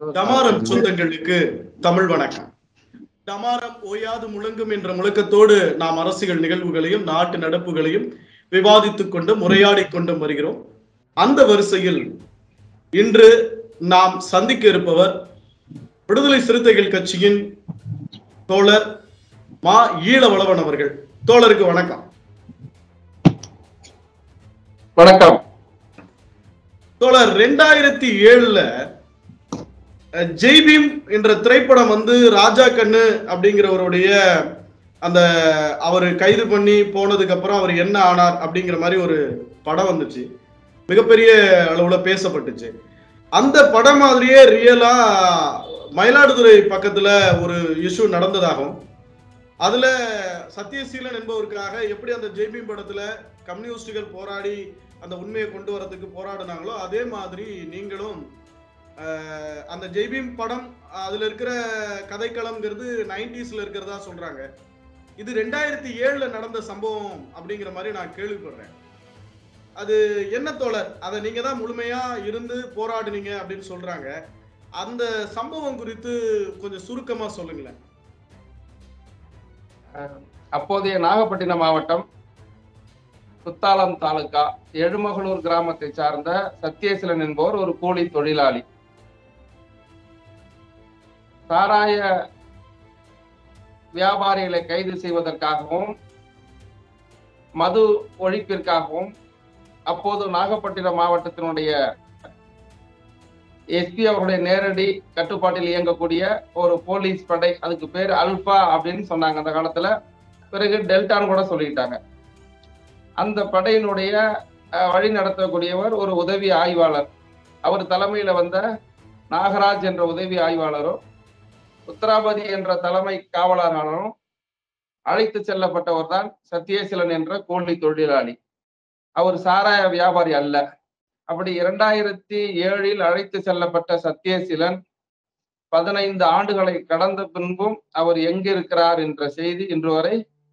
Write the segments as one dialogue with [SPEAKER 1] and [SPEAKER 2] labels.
[SPEAKER 1] டமாரம் சொந்தங்களுக்கு தமிழ் வணக்கம் டமாரம் ஓயாது முழங்கும் என்ற முழக்கத்தோடு நாம் அரசியல் நிகழ்வுகளையும் நாட்டு நடப்புகளையும் விவாதித்துக் கொண்டு முறையாடிக் கொண்டும் வருகிறோம் அந்த வரிசையில் இன்று நாம் சந்திக்க இருப்பவர் விடுதலை சிறுத்தைகள் கட்சியின் தோழர் மா ஈழவளவன் அவர்கள் தோழருக்கு வணக்கம்
[SPEAKER 2] வணக்கம்
[SPEAKER 1] தோழர் ரெண்டாயிரத்தி ஏழுல அஹ், ஜெய்பீம் என்ற திரைப்படம் வந்து ராஜா கண்ணு அப்படிங்கிறவருடைய அந்த அவர் கைது பண்ணி போனதுக்கு அப்புறம் அவர் என்ன ஆனார் அப்படிங்கிற மாதிரி ஒரு படம் வந்துச்சு மிகப்பெரிய அளவுல பேசப்பட்டுச்சு அந்த படம் மாதிரியே ரியலா மயிலாடுதுறை பக்கத்துல ஒரு இஷ்யூ நடந்ததாகவும் அதுல சத்யசீலன் என்பவருக்காக எப்படி அந்த ஜெய்பீம் படத்துல கம்யூனிஸ்டுகள் போராடி அந்த உண்மையை கொண்டு வரதுக்கு போராடினாங்களோ அதே மாதிரி நீங்களும் அஹ், அந்த ஜெய்பீம் படம் அதுல இருக்கிற கதைக்களம்ங்கிறது நைன்டிஸ்ல இருக்கிறதா சொல்றாங்க இது ரெண்டாயிரத்தி ஏழுல நடந்த சம்பவம் அப்படிங்கிற மாதிரி நான் கேள்விப்படுறேன் அது என்ன தோழர் அதை நீங்க தான் முழுமையா இருந்து போராடுனீங்க அப்படின்னு சொல்றாங்க அந்த சம்பவம் குறித்து கொஞ்சம் சுருக்கமா சொல்லுங்களேன்
[SPEAKER 2] அப்போதைய நாகப்பட்டினம் மாவட்டம் குத்தாலம் தாலுகா எழுமகளூர் கிராமத்தை சார்ந்த சத்யேசலன் என்பவர் ஒரு கூலி தொழிலாளி சாராய வியாபாரிகளை கைது செய்வதற்காகவும் மது ஒழிப்பிற்காகவும் அப்போது நாகப்பட்டினம் மாவட்டத்தினுடைய எஸ்பி அவருடைய நேரடி கட்டுப்பாட்டில் இயங்கக்கூடிய ஒரு போலீஸ் படை அதுக்கு பேர் அல்பா அப்படின்னு சொன்னாங்க அந்த காலத்துல பிறகு டெல்டான்னு கூட சொல்லிட்டாங்க அந்த படையினுடைய அஹ், வழி நடத்தக்கூடியவர் ஒரு உதவி ஆய்வாளர் அவர் தலைமையில வந்த நாகராஜ் என்ற உதவி ஆய்வாளரும் உத்தராபதி என்ற தலைமை காவலராலும் அழைத்து செல்லப்பட்டவர் தான் சத்யேசலன் என்ற கூலி தொழிலாளி அவர் சாராய வியாபாரி அல்ல அப்படி இரண்டாயிரத்தி ஏழில் அழைத்து செல்லப்பட்ட சத்யசீலன் பதினைந்து ஆண்டுகளை கடந்த பின்பும் அவர் எங்கிருக்கிறார் என்ற செய்தி இன்று வரை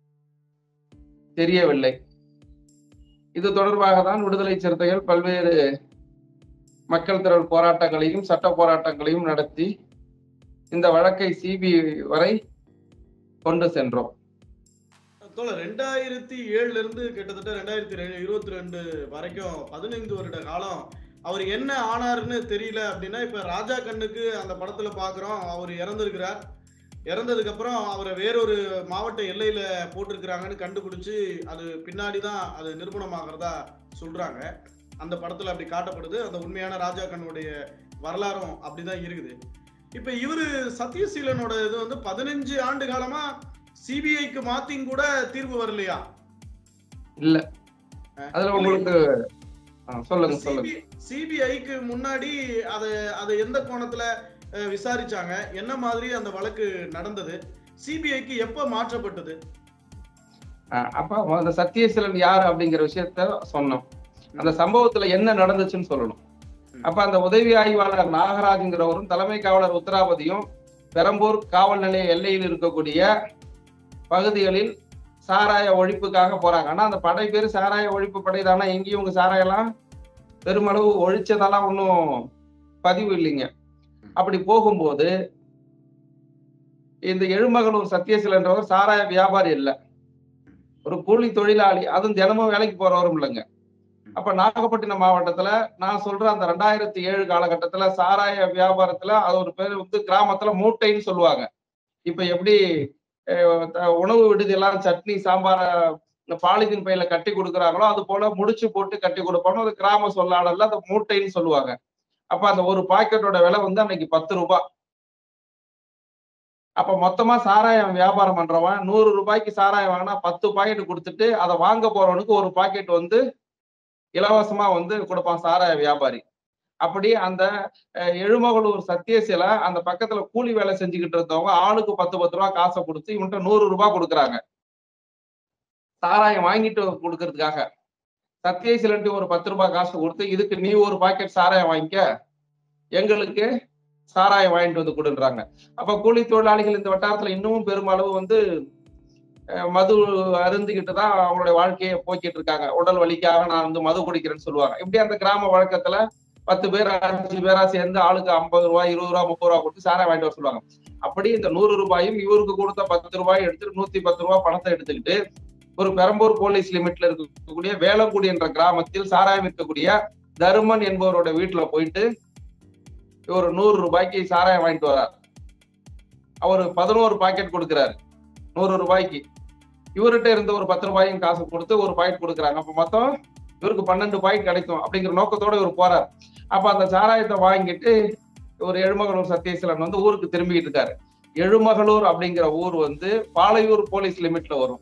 [SPEAKER 2] தெரியவில்லை இது தொடர்பாக தான் விடுதலை சிறுத்தைகள் பல்வேறு மக்கள் திரள் போராட்டங்களையும் சட்ட போராட்டங்களையும் நடத்தி இந்த வழக்கை சிபிஐ வரை கொண்டு சென்றோம்
[SPEAKER 1] தோழர் ரெண்டாயிரத்தி ஏழுல இருந்து கிட்டத்தட்ட ரெண்டாயிரத்தி இருபத்தி ரெண்டு வரைக்கும் பதினைந்து வருட காலம் அவர் என்ன ஆனாருன்னு தெரியல அப்படின்னா இப்ப ராஜா கண்ணுக்கு அந்த படத்துல பாக்குறோம் அவர் இறந்திருக்கிறார் இறந்ததுக்கு அப்புறம் அவரை வேறொரு மாவட்ட எல்லையில போட்டிருக்கிறாங்கன்னு கண்டுபிடிச்சு அது பின்னாடி தான் அது நிரூபணமாகிறதா சொல்றாங்க அந்த படத்துல அப்படி காட்டப்படுது அந்த உண்மையான ராஜா கண்ணுடைய வரலாறும் அப்படிதான் இருக்குது இப்ப இவரு சத்யசீலனோட இது வந்து பதினஞ்சு ஆண்டு காலமா சிபிஐக்கு மாத்தியும் கூட தீர்வு வரலையா
[SPEAKER 2] இல்ல அதுல உங்களுக்கு ஆ, சொல்லுங்க சொல்லுங்க
[SPEAKER 1] சிபிஐக்கு முன்னாடி அதை அதை எந்த கோணத்துல அஹ், விசாரிச்சாங்க என்ன மாதிரி அந்த வழக்கு நடந்தது சிபிஐக்கு எப்ப மாற்றப்பட்டது
[SPEAKER 2] ஆஹ் அப்ப அந்த சத்யசீலன் யார் அப்படிங்கிற விஷயத்த சொன்னோம் அந்த சம்பவத்துல என்ன நடந்துச்சுன்னு சொல்லணும் அப்ப அந்த உதவி ஆய்வாளர் நாகராஜுங்கிறவரும் தலைமை காவலர் உத்தராபதியும் பெரம்பூர் காவல் நிலைய எல்லையில் இருக்கக்கூடிய பகுதிகளில் சாராய ஒழிப்புக்காக போறாங்க ஆனா அந்த படை பேர் சாராய ஒழிப்பு படை தானே எங்கேயும் உங்க சாராயெல்லாம் பெருமளவு ஒழிச்சதெல்லாம் ஒன்றும் பதிவு இல்லைங்க அப்படி போகும்போது இந்த எழுமகளூர் சத்யசீலன்றவர் சாராய வியாபாரி இல்ல ஒரு கூலி தொழிலாளி அதுவும் தினமும் வேலைக்கு போறவரும் இல்லைங்க அப்ப நாகப்பட்டினம் மாவட்டத்துல நான் சொல்ற அந்த ரெண்டாயிரத்தி ஏழு காலகட்டத்துல சாராய வியாபாரத்துல அது ஒரு பேர் வந்து கிராமத்துல மூட்டைன்னு சொல்லுவாங்க இப்ப எப்படி அஹ், த- உணவு விடுதியெல்லாம் சட்னி சாம்பார இந்த பாலிதீன் பையில கட்டி கொடுக்குறாங்களோ அது போல முடிச்சு போட்டு கட்டி கொடுப்பாங்க அது கிராம சொல்லாடல்ல அந்த மூட்டைன்னு சொல்லுவாங்க அப்ப அந்த ஒரு பாக்கெட்டோட விலை வந்து அன்னைக்கு பத்து ரூபாய் அப்ப மொத்தமா சாராயம் வியாபாரம் பண்றவன் நூறு ரூபாய்க்கு சாராயம் வாங்கினா பத்து பாக்கெட் கொடுத்துட்டு அதை வாங்க போறவனுக்கு ஒரு பாக்கெட் வந்து இலவசமா வந்து கொடுப்பான் சாராய வியாபாரி அப்படி அந்த அஹ், எழுமகளூர் சத்தியசில அந்த பக்கத்துல கூலி வேலை செஞ்சுக்கிட்டு இருந்தவங்க ஆளுக்கு பத்து பத்து ரூபா காசை கொடுத்து இவன்கிட்ட நூறு ரூபாய் கொடுக்குறாங்க சாராயம் வாங்கிட்டு கொடுக்கறதுக்காக சத்தியசிலன்ட்டு ஒரு பத்து ரூபாய் காசு கொடுத்து இதுக்கு நீ ஒரு பாக்கெட் சாராயம் வாங்கிக்க எங்களுக்கு சாராயம் வாங்கிட்டு வந்து கொடுன்றாங்க அப்ப கூலி தொழிலாளிகள் இந்த வட்டாரத்துல இன்னமும் பெருமளவு வந்து அஹ், மது அருந்திக்கிட்டு தான் அவங்களுடைய வாழ்க்கையை போக்கிட்டு இருக்காங்க உடல் வலிக்காக நான் வந்து மது குடிக்கிறேன்னு சொல்லுவாங்க இப்படி அந்த கிராம வழக்கத்துல பத்து பேர் அஞ்சு பேரா சேர்ந்து ஆளுக்கு ஐம்பது ரூபாய் இருபது ரூபாய் முப்பது ரூபாய் கொடுத்து சாராயம் வாங்கிட்டு வர சொல்லுவாங்க அப்படி இந்த நூறு ரூபாயும் இவருக்கு கொடுத்த பத்து ரூபாய் எடுத்துட்டு நூத்தி பத்து ரூபாய் பணத்தை எடுத்துக்கிட்டு ஒரு பெரம்பூர் போலீஸ் லிமிட்ல இருக்கக்கூடிய வேளங்குடி என்ற கிராமத்தில் சாராயம் விற்கக்கூடிய தருமன் என்பவரோட வீட்டுல போயிட்டு ஒரு நூறு ரூபாய்க்கு சாராயம் வாங்கிட்டு வரார் அவர் பதினோரு பாக்கெட் கொடுக்கிறாரு நூறு ரூபாய்க்கு இவர்கிட்ட இருந்த ஒரு பத்து ரூபாயும் காசு கொடுத்து ஒரு பாக்கெட் கொடுக்குறாங்க அப்ப மொத்தம் இவருக்கு பன்னெண்டு பாக்கெட் கிடைக்கும் அப்படிங்கிற நோக்கத்தோட இவர் போறார் அப்ப அந்த சாராயத்தை வாங்கிட்டு ஒரு எழுமகளூர் சத்யசீலன் வந்து ஊருக்கு திரும்பிட்டு இருக்காரு எழுமகளூர் அப்படிங்கிற ஊர் வந்து பாலையூர் போலீஸ் லிமிட்ல வரும்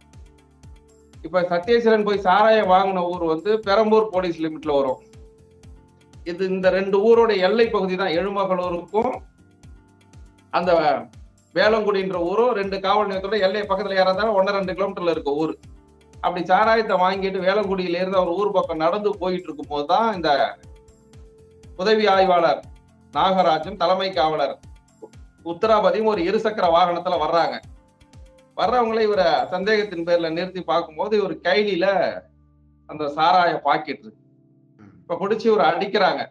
[SPEAKER 2] இப்ப சத்யசீலன் போய் சாராயம் வாங்கின ஊர் வந்து பெரம்பூர் போலீஸ் லிமிட்ல வரும் இது இந்த ரெண்டு ஊரோட எல்லை பகுதி தான் எழுமகளூருக்கும் அந்த வேளங்குடின்ற ஊரும் ரெண்டு காவல் நிலையத்தோட எல்லை பக்கத்துல யாராவது ஒன்னரை ரெண்டு கிலோமீட்டர்ல இருக்க ஊர் அப்படி சாராயத்தை வாங்கிட்டு வேளங்குடியில இருந்து அவர் ஊர் பக்கம் நடந்து போயிட்டு இருக்கும் போதுதான் இந்த உதவி ஆய்வாளர் நாகராஜும் தலைமை காவலர் உத்தராபதியும் ஒரு இருசக்கர வாகனத்துல வர்றாங்க வர்றவங்கள இவரை சந்தேகத்தின் பேர்ல நிறுத்தி பார்க்கும்போது இவர் கைலியில அந்த சாராய பாக்கெட் இருக்கு இப்ப பிடிச்சி இவர் அடிக்கிறாங்க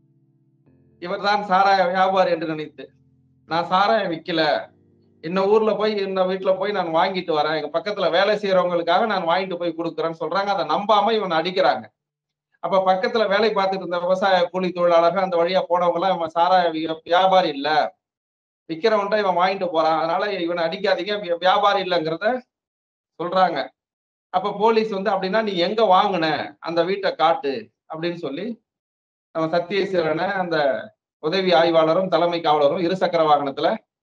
[SPEAKER 2] இவர் தான் சாராய வியாபாரி என்று நினைத்து நான் சாராயம் விக்கல இன்ன ஊர்ல போய் இன்ன வீட்டுல போய் நான் வாங்கிட்டு வரேன் எங்க பக்கத்துல வேலை செய்யறவங்களுக்காக நான் வாங்கிட்டு போய் கொடுக்குறேன்னு சொல்றாங்க அதை நம்பாம இவன் அடிக்கிறாங்க அப்ப பக்கத்துல வேலை பார்த்துட்டு இருந்த விவசாய கூலி தொழிலாளர்கள் அந்த வழியா போனவங்க எல்லாம் இவன் சாராய வி- வியாபாரி இல்ல விக்கிறவன்ட்ட இவன் வாங்கிட்டு போறான் அதனால இவனை அடிக்காதீங்க வி- வியாபாரி இல்லைங்கிறத சொல்றாங்க அப்ப போலீஸ் வந்து அப்படின்னா நீ எங்க வாங்குன அந்த வீட்டை காட்டு அப்படின்னு சொல்லி நம்ம சத்யசீலனை அந்த உதவி ஆய்வாளரும் தலைமை காவலரும் இருசக்கர வாகனத்துல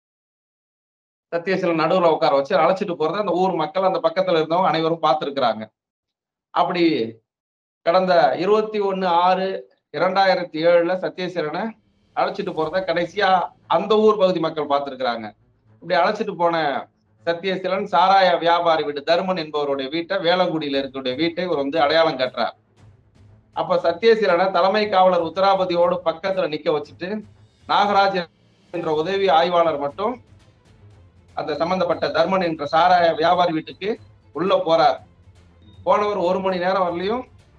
[SPEAKER 2] சத்யசீலன் நடுவுல உட்கார வச்சு அழைச்சிட்டு போறத அந்த ஊர் மக்கள் அந்த பக்கத்துல இருந்தவங்க அனைவரும் பார்த்திருக்கிறாங்க அப்படி கடந்த இருபத்தி ஒண்ணு ஆறு இரண்டாயிரத்தி ஏழுல சத்யசீலனை அழைச்சிட்டு போறத கடைசியா அந்த ஊர் பகுதி மக்கள் பார்த்திருக்கிறாங்க இப்படி அழைச்சிட்டு போன சத்யசீலன் சாராய வியாபாரி வீடு தருமன் என்பவருடைய வீட்டை வேளங்குடியில இருக்கக்கூடிய வீட்டை இவர் வந்து அடையாளம் கட்டுறார் அப்ப சத்யசீலனை தலைமை காவலர் உத்தராபதியோடு பக்கத்துல நிக்க வச்சுட்டு நாகராஜ் என்ற உதவி ஆய்வாளர் மட்டும் அந்த சம்பந்தப்பட்ட தர்மன் என்ற சாராய வியாபாரி வீட்டுக்கு உள்ள போறார் போனவர் ஒரு மணி நேரம் வரலையும்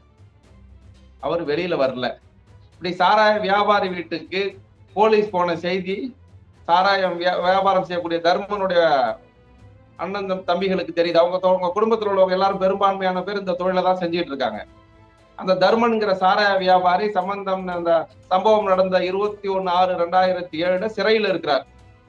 [SPEAKER 2] அவர் வெளியில வரல இப்படி சாராய வியாபாரி வீட்டுக்கு போலீஸ் போன செய்தி சாராயம் வியா- வியாபாரம் செய்யக்கூடிய தர்மனுடைய அண்ணன் தம்- தம்பிகளுக்கு தெரியுது அவங்க தொ- அவங்க குடும்பத்தில் உள்ளவங்க எல்லாரும் பெரும்பான்மையான பேர் இந்த தொழிலை தான் செஞ்சுட்டு இருக்காங்க அந்த தர்மன்கிற சாராய வியாபாரி சம்பந்தம் அந்த சம்பவம் நடந்த இருபத்தி ஒன்னு ஆறு ரெண்டாயிரத்தி ஏழுல சிறையில இருக்கிறார்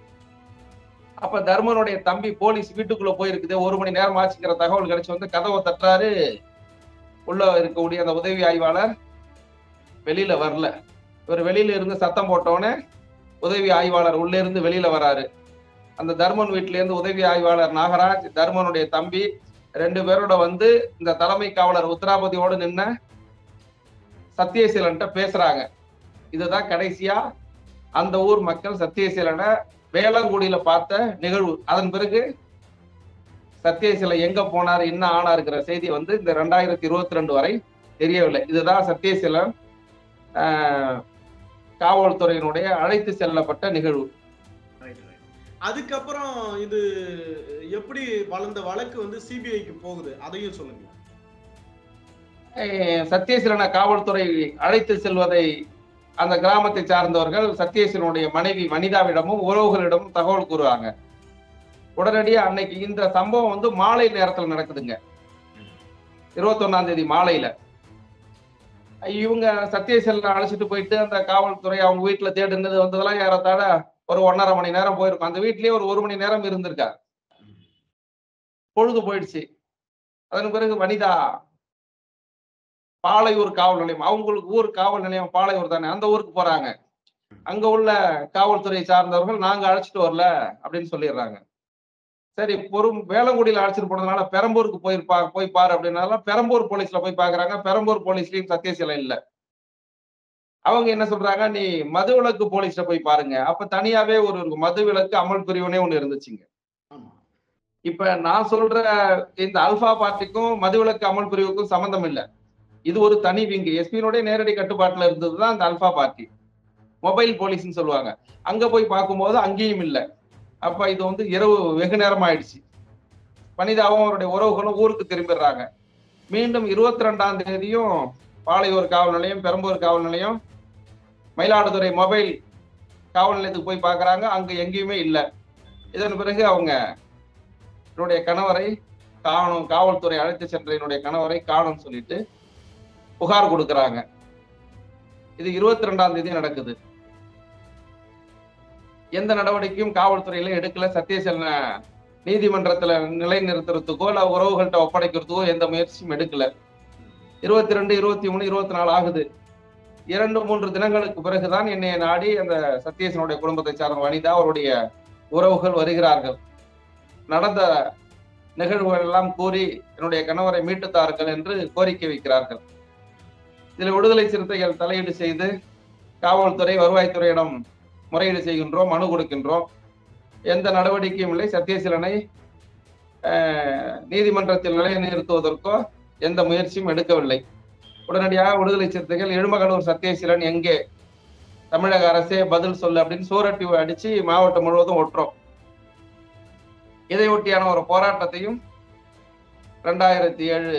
[SPEAKER 2] அப்ப தர்மனுடைய தம்பி போலீஸ் வீட்டுக்குள்ள போயிருக்குது ஒரு மணி நேரம் ஆச்சுங்கிற தகவல் கிடைச்சு வந்து கதவை தட்டுறாரு உள்ள இருக்கக்கூடிய அந்த உதவி ஆய்வாளர் வெளியில வரல இவர் வெளியில இருந்து சத்தம் போட்டோன்னே உதவி ஆய்வாளர் உள்ள இருந்து வெளியில வராரு அந்த தர்மன் வீட்டுல இருந்து உதவி ஆய்வாளர் நாகராஜ் தர்மனுடைய தம்பி ரெண்டு பேரோட வந்து இந்த தலைமை காவலர் உத்தராபதியோடு நின்ன சத்யசீலன்ட்ட பேசுறாங்க இதுதான் கடைசியா அந்த ஊர் மக்கள் சத்யசீலனை வேளங்குடியில பார்த்த நிகழ்வு அதன் பிறகு சத்யசீலன் எங்க போனார் என்ன ஆனாருங்கிற செய்தி வந்து இந்த ரெண்டாயிரத்தி இருபத்தி ரெண்டு வரை தெரியவில்லை இதுதான் சத்யசீலன் ஆஹ், காவல்துறையினுடைய அழைத்து செல்லப்பட்ட நிகழ்வு
[SPEAKER 1] Right, right. அதுக்கப்புறம் இது எப்படி வளர்ந்த வழக்கு வந்து சிபிஐக்கு போகுது அதையும் சொல்லுங்க
[SPEAKER 2] அஹ், சத்யசீலனை காவல்துறை அழைத்து செல்வதை அந்த கிராமத்தை சார்ந்தவர்கள் சத்யசீலனுடைய மனைவி வனிதாவிடமும் உறவுகளிடமும் தகவல் கூறுவாங்க உடனடியா அன்னைக்கு இந்த சம்பவம் வந்து மாலை நேரத்துல நடக்குதுங்க இருபத்தொன்னாம் தேதி மாலையில இவங்க சத்யசீலனை அழைச்சிட்டு போயிட்டு அந்த காவல்துறை அவங்க வீட்டுல தேடுனது வந்ததெல்லாம் ஏறத்தாழ ஒரு ஒன்றரை மணி நேரம் போயிருக்கும் அந்த வீட்லயே ஒரு ஒரு மணி நேரம் இருந்திருக்காரு பொழுது போயிடுச்சு அதன் பிறகு வனிதா பாலையூர் காவல் நிலையம் அவங்களுக்கு ஊர் காவல் நிலையம் பாலையூர் தானே அந்த ஊருக்கு போறாங்க அங்க உள்ள காவல்துறை சார்ந்தவர்கள் நாங்க அழைச்சிட்டு வரல அப்படின்னு சொல்லிடுறாங்க சரி பொறும் வேளங்குடியில அழைச்சிட்டு போனதுனால பெரம்பூருக்கு போயிருப்பா போய் பாரு அப்படின்னால பெரம்பூர் போலீஸ்ல போய் பாக்குறாங்க பெரம்பூர் போலீஸ்லயும் சத்தியசீலம் இல்ல அவங்க என்ன சொல்றாங்க நீ மதுவிலக்கு போலீஸ்ல போய் பாருங்க அப்ப தனியாவே ஒரு ஒரு மதுவிலக்கு அமல் பிரிவினே ஒண்ணு இருந்துச்சுங்க
[SPEAKER 1] ஆமா
[SPEAKER 2] இப்ப நான் சொல்ற இந்த அல்பா பார்ட்டிக்கும் மதுவிலக்கு அமல் பிரிவுக்கும் சம்பந்தம் இல்ல இது ஒரு தனி விங்கு எஸ்பியினுடைய நேரடி கட்டுப்பாட்டுல இருந்ததுதான் அந்த அல்பா பார்ட்டி மொபைல் போலீஸ்னு சொல்லுவாங்க அங்க போய் பார்க்கும்போது அங்கேயும் இல்ல அப்ப இது வந்து இரவு வெகு நேரம் ஆயிடுச்சு வனிதாவும் அவருடைய உறவுகளும் ஊருக்கு திரும்பிடுறாங்க மீண்டும் இருபத்தி ரெண்டாம் தேதியும் பாளையூர் காவல் நிலையம் பெரம்பூர் காவல் நிலையம் மயிலாடுதுறை மொபைல் காவல் நிலையத்துக்கு போய் பார்க்கறாங்க அங்க எங்கேயுமே இல்லை இதன் பிறகு அவங்க என்னுடைய கணவரை காணும் காவல்துறை அழைத்து சென்ற என்னுடைய கணவரை காணும் சொல்லிட்டு புகார் கொடுக்கறாங்க இது இருபத்தி ரெண்டாம் தேதி நடக்குது எந்த நடவடிக்கையும் காவல்துறையில எடுக்கல சத்தியசேன நீதிமன்றத்துல நிலைநிறுத்துறதுக்கோ இல்ல உறவுகள்கிட்ட ஒப்படைக்கிறதுக்கோ எந்த முயற்சியும் எடுக்கல இருபத்தி ரெண்டு இருபத்தி மூணு இருபத்தி நாலு ஆகுது இரண்டு மூன்று தினங்களுக்கு பிறகுதான் என்னை நாடி அந்த சத்யேசனுடைய குடும்பத்தை சார்ந்த வனிதா அவருடைய உறவுகள் வருகிறார்கள் நடந்த நிகழ்வுகள் எல்லாம் கூறி என்னுடைய கணவரை மீட்டு தாருங்கள் என்று கோரிக்கை வைக்கிறார்கள் இதில் விடுதலை சிறுத்தைகள் தலையீடு செய்து காவல்துறை வருவாய்த்துறையிடம் முறையீடு செய்கின்றோம் மனு கொடுக்கின்றோம் எந்த நடவடிக்கையும் இல்லை சத்தியசீலனை அஹ், நீதிமன்றத்தில் நிலைநிறுத்துவதற்கோ எந்த முயற்சியும் எடுக்கவில்லை உடனடியாக விடுதலை சிறுத்தைகள் எழுமகனூர் சத்தியசீலன் எங்கே தமிழக அரசே பதில் சொல்லு அப்படின்னு சூரட்டி அடிச்சு மாவட்டம் முழுவதும் ஒட்டுறோம் இதை ஒட்டியான ஒரு போராட்டத்தையும் ரெண்டாயிரத்தி ஏழு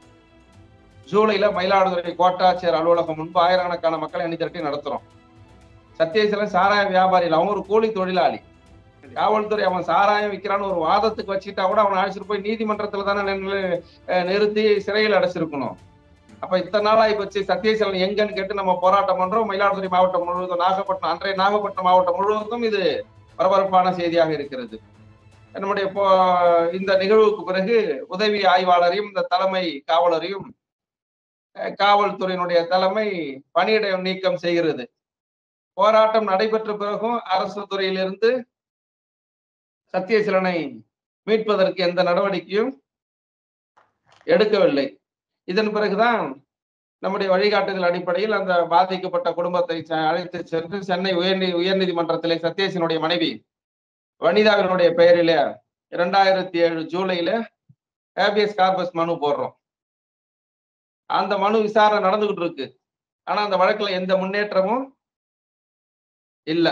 [SPEAKER 2] ஜூலைல மயிலாடுதுறை கோட்டாட்சியர் அலுவலகம் முன்பு ஆயிரக்கணக்கான மக்களை அணி திரட்டி நடத்துறோம் சத்தியசீலன் சாராய வியாபாரி இல்ல, அவன் ஒரு கூலி தொழிலாளி காவல்துறை அவன் சாராயம் விற்கிறான்னு ஒரு வாதத்துக்கு வச்சுக்கிட்டா கூட அவனை அழைச்சிட்டு போய் நீதிமன்றத்துல தானே நின்னு- அஹ் நிறுத்தி சிறையில் அடைச்சிருக்கணும் அப்ப இத்தனை நாள் ஆகி போச்சு சத்தியசீலன் எங்கன்னு கேட்டு நம்ம போராட்டம் பண்றோம் மயிலாடுதுறை மாவட்டம் முழுவதும் நாகப்பட்டினம் அன்றைய நாகப்பட்டினம் மாவட்டம் முழுவதும் இது பரபரப்பான செய்தியாக இருக்கிறது நம்முடைய இப்போ இந்த நிகழ்வுக்கு பிறகு உதவி ஆய்வாளரையும் இந்த தலைமை காவலரையும் அஹ், காவல்துறையினுடைய தலைமை பணியிட நீக்கம் செய்கிறது போராட்டம் நடைபெற்ற பிறகும் அரசு துறையிலிருந்து சத்தியசீலனை மீட்பதற்கு எந்த நடவடிக்கையும் எடுக்கவில்லை இதன் பிறகுதான் நம்முடைய வழிகாட்டுதல் அடிப்படையில் அந்த பாதிக்கப்பட்ட குடும்பத்தை ச- அழைத்து சென்று சென்னை உயர்நீ உயர்நீதிமன்றத்திலே சத்யேசனுடைய மனைவி வனிதாவினுடைய பெயரில இரண்டாயிரத்தி ஏழு ஜூலைல ஹேபியஸ் கார்பஸ் மனு போடுறோம் அந்த மனு விசாரணை நடந்துகிட்டு இருக்கு ஆனா அந்த வழக்குல எந்த முன்னேற்றமும் இல்ல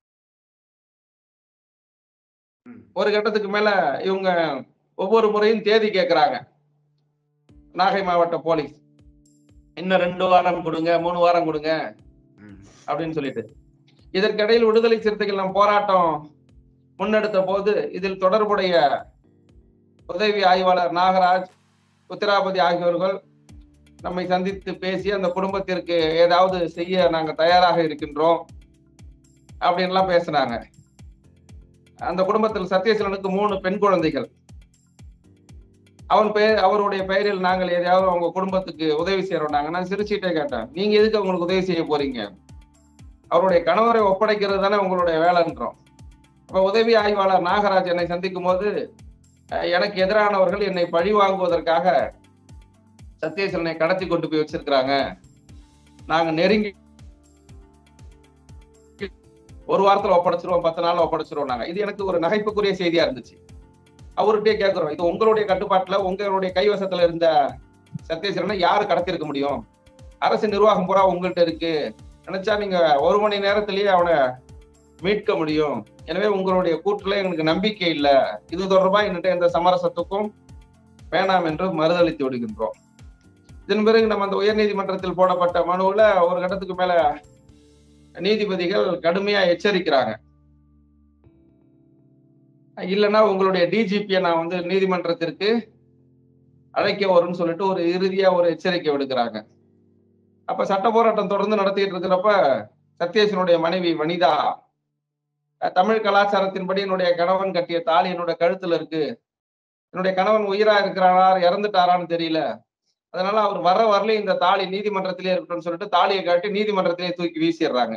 [SPEAKER 1] ம்.
[SPEAKER 2] ஒரு கட்டத்துக்கு மேல இவங்க ஒவ்வொரு முறையும் தேதி கேட்கறாங்க நாகை மாவட்ட போலீஸ் இன்னும் ரெண்டு வாரம் கொடுங்க மூணு வாரம் கொடுங்க
[SPEAKER 1] ம்.
[SPEAKER 2] அப்படின்னு சொல்லிட்டு இதற்கிடையில் விடுதலை சிறுத்தைகள் நம் போராட்டம் முன்னெடுத்த போது இதில் தொடர்புடைய உதவி ஆய்வாளர் நாகராஜ் உத்திராபதி ஆகியோர்கள் நம்மை சந்தித்து பேசி அந்த குடும்பத்திற்கு ஏதாவது செய்ய நாங்க தயாராக இருக்கின்றோம் அப்படின்லாம் பேசினாங்க அந்த குடும்பத்தில் சத்யசீலனுக்கு மூணு பெண் குழந்தைகள் அவன் பெயர் அவருடைய பெயரில் நாங்கள் எதையாவது அவங்க குடும்பத்துக்கு உதவி செய்யறோம் நாங்க நான் சிரிச்சுட்டே கேட்டேன் நீங்க எதுக்கு அவங்களுக்கு உதவி செய்ய போறீங்க அவருடைய கணவரை ஒப்படைக்கிறது தானே உங்களுடைய வேலைன்றோம் அப்ப உதவி ஆய்வாளர் நாகராஜ் என்னை சந்திக்கும் போது அஹ், எனக்கு எதிரானவர்கள் என்னை பழி வாங்குவதற்காக சத்யசீலனை கடத்தி கொண்டு போய் வச்சிருக்கிறாங்க நாங்க நெருங்கி ஒரு வாரத்துல ஒப்படைச்சிருவோம் பத்து நாள்ல ஒப்படைச்சிருவோம் நாங்க இது எனக்கு ஒரு நகைப்புக்குரிய செய்தியா இருந்துச்சு அவர்கிட்டயே கேட்கிறோம் இது உங்களுடைய கட்டுப்பாட்டுல உங்களுடைய கைவசத்துல இருந்த சத்யசீலனை யாரு கடத்திருக்க முடியும் அரசு நிர்வாகம் பூரா உங்கள்கிட்ட இருக்கு நினைச்சா நீங்க ஒரு மணி நேரத்திலேயே அவனை மீட்க முடியும் எனவே உங்களுடைய கூற்றுல எங்களுக்கு நம்பிக்கை இல்ல இது தொடர்பா என்கிட்ட எந்த சமரசத்துக்கும் வேணாம் என்று மறுதளித்து விடுகின்றோம் இதன் பிறகு நம்ம அந்த உயர்நீதிமன்றத்தில் போடப்பட்ட மனுவுல ஒரு கட்டத்துக்கு மேல நீதிபதிகள் கடுமையா எச்சரிக்கிறாங்க இல்லைன்னா உங்களுடைய டிஜிபியை நான் வந்து நீதிமன்றத்திற்கு அழைக்க வரும்னு சொல்லிட்டு ஒரு இறுதியா ஒரு எச்சரிக்கை விடுக்கிறாங்க அப்ப சட்ட போராட்டம் தொடர்ந்து நடத்திட்டு இருக்கிறப்ப சத்யேசனுடைய மனைவி வனிதா அஹ், தமிழ் கலாச்சாரத்தின்படி என்னுடைய கணவன் கட்டிய தாலி என்னோட கழுத்துல இருக்கு என்னுடைய கணவன் உயிரா இருக்கிறாரா இறந்துட்டாரான்னு தெரியல அதனால அவர் வர வரலையும் இந்த தாலி நீதிமன்றத்திலே இருக்கட்டும்னு சொல்லிட்டு தாலியை காட்டி நீதிமன்றத்திலே தூக்கி வீசிடுறாங்க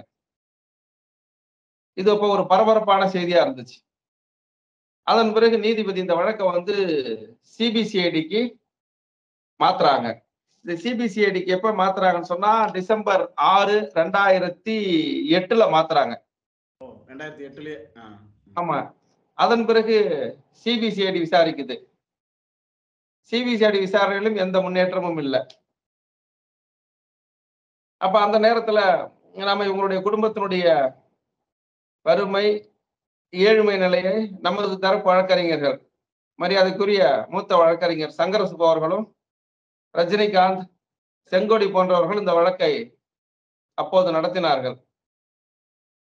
[SPEAKER 2] இது அப்போ ஒரு பரபரப்பான செய்தியா இருந்துச்சு அதன் பிறகு நீதிபதி இந்த வழக்கை வந்து சிபிசிஐடிக்கு மாத்துறாங்க இந்த சிபிசிஐடிக்கு எப்ப மாத்துறாங்கன்னு சொன்னா டிசம்பர் ஆறு ரெண்டாயிரத்தி எட்டுல மாத்துறாங்க
[SPEAKER 1] ஓ ரெண்டாயிரத்தி எட்டுலயே ஆ.
[SPEAKER 2] ஆமா அதன் பிறகு சிபிசிஐடி விசாரிக்குது சிபிசிஐடி விசாரணையிலும் எந்த முன்னேற்றமும் இல்லை அப்ப அந்த நேரத்துல நாம இவங்களுடைய குடும்பத்தினுடைய வறுமை ஏழ்மை நிலையை நமது தரப்பு வழக்கறிஞர்கள் மரியாதைக்குரிய மூத்த வழக்கறிஞர் சங்கர சுப்பு அவர்களும் ரஜினிகாந்த் செங்கோடி போன்றவர்கள் இந்த வழக்கை அப்போது நடத்தினார்கள்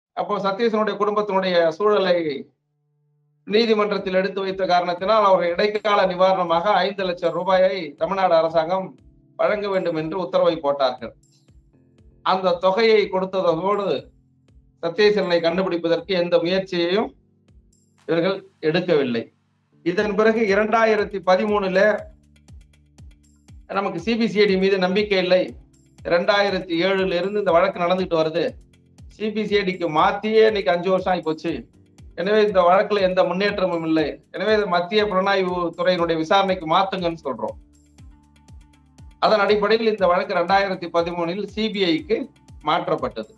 [SPEAKER 2] அப்போ சதீஷனுடைய குடும்பத்தினுடைய சூழலை நீதிமன்றத்தில் எடுத்து வைத்த காரணத்தினால் அவர் இடைக்கால நிவாரணமாக ஐந்து லட்சம் ரூபாயை தமிழ்நாடு அரசாங்கம் வழங்க வேண்டும் என்று உத்தரவை போட்டார்கள் அந்த தொகையை கொடுத்ததோடு சத்யசீலனை கண்டுபிடிப்பதற்கு எந்த முயற்சியையும் இவர்கள் எடுக்கவில்லை இதன் பிறகு இரண்டாயிரத்தி பதிமூணுல நமக்கு சிபிசிஐடி மீது நம்பிக்கை இல்லை இரண்டாயிரத்தி ஏழுல இருந்து இந்த வழக்கு நடந்துட்டு வருது சிபிசிஐடிக்கு மாத்தியே இன்னைக்கு அஞ்சு வருஷம் ஆகி போச்சு எனவே இந்த வழக்குல எந்த முன்னேற்றமும் இல்லை எனவே இதை மத்திய புலனாய்வு துறையினுடைய விசாரணைக்கு மாத்துங்கன்னு சொல்றோம் அதன் அடிப்படையில் இந்த வழக்கு ரெண்டாயிரத்தி பதிமூணில் சிபிஐக்கு மாற்றப்பட்டது